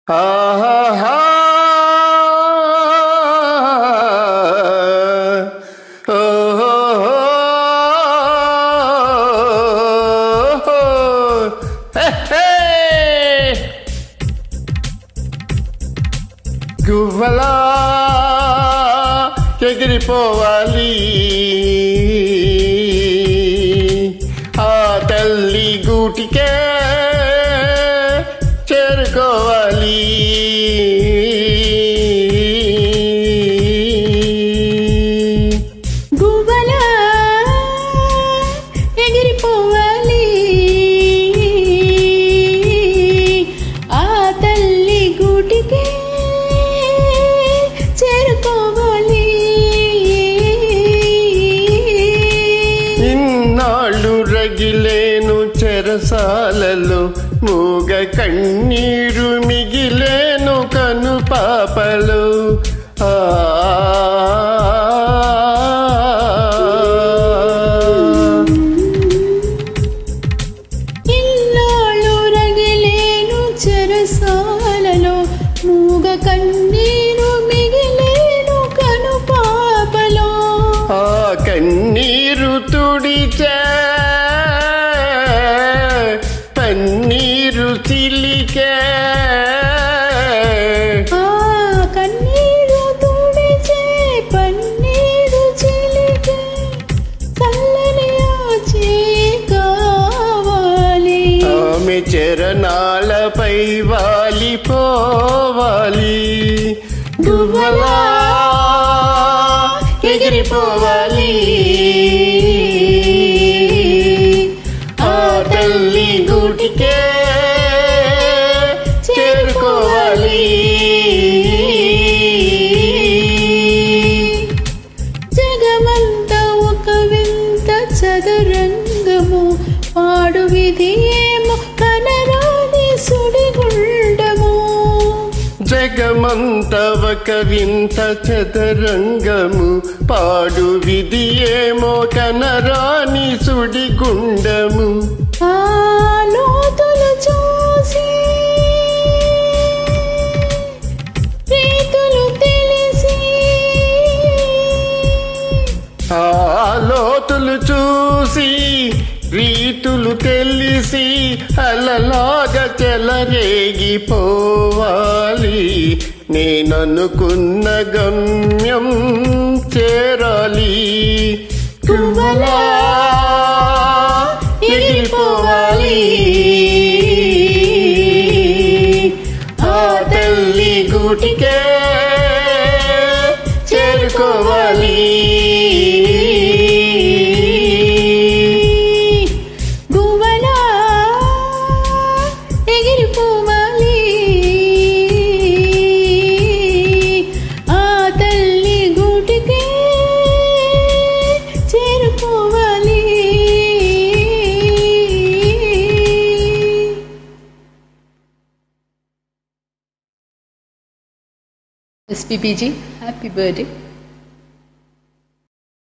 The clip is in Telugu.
ఆహా ఓహో గువ్వలా ఎగిరిపోవాలి ఆ తల్లి గూటికే చేరుకోవాలి గువ్వలా ఎగిరిపోవాలి ఆ తల్లి గూటికే చేరుకోవాలి ఇన్నాళ్ళు రగిలేను చెరసాలలో మూగ కన్నీరు మిగిలేను కను పాపలు ఆ ఇన్నాళ్ళు రగిలేను చెరసాలలో మూగ కన్నీరు మిగిలేను కను పాపలో ఆ కన్నీరు తుడిచే పన్నీరు చిలికే ఆ కన్నీరు తుడిచే పన్నీరు చిలికే చల్లని ఆచే కావాలి ఆమె చరణాలపై వాలిపోవాలి గువ్వలా ఎగిరిపోవాలి ఆ తల్లి గూటికే చేరుకోవాలి జగమంతా ఒక వింత చదరంగము పాడు విధి ఏమో కనరాని సుడిగుండము జగమంత ఒక వింత చదరంగము పాడు విధి ఏమో కనరాని సుడిగుండము ఆ లోతులు చూసి రీతులు తెలిసి ఆ లోతులు చూసి రీతులు తెలిసి అలలాగా చెలరేగిపోవాలి నేననుకున్న గమ్యం చేరాలి గువ్వలా ఎగిరిపోవాలి ఆ తల్లి గూటికే చేరుకోవాలి గువ్వలా ఎగిరిపోవాలి ఆ తల్లి గూటికే చేరుకోవాలి SPPG, happy birthday.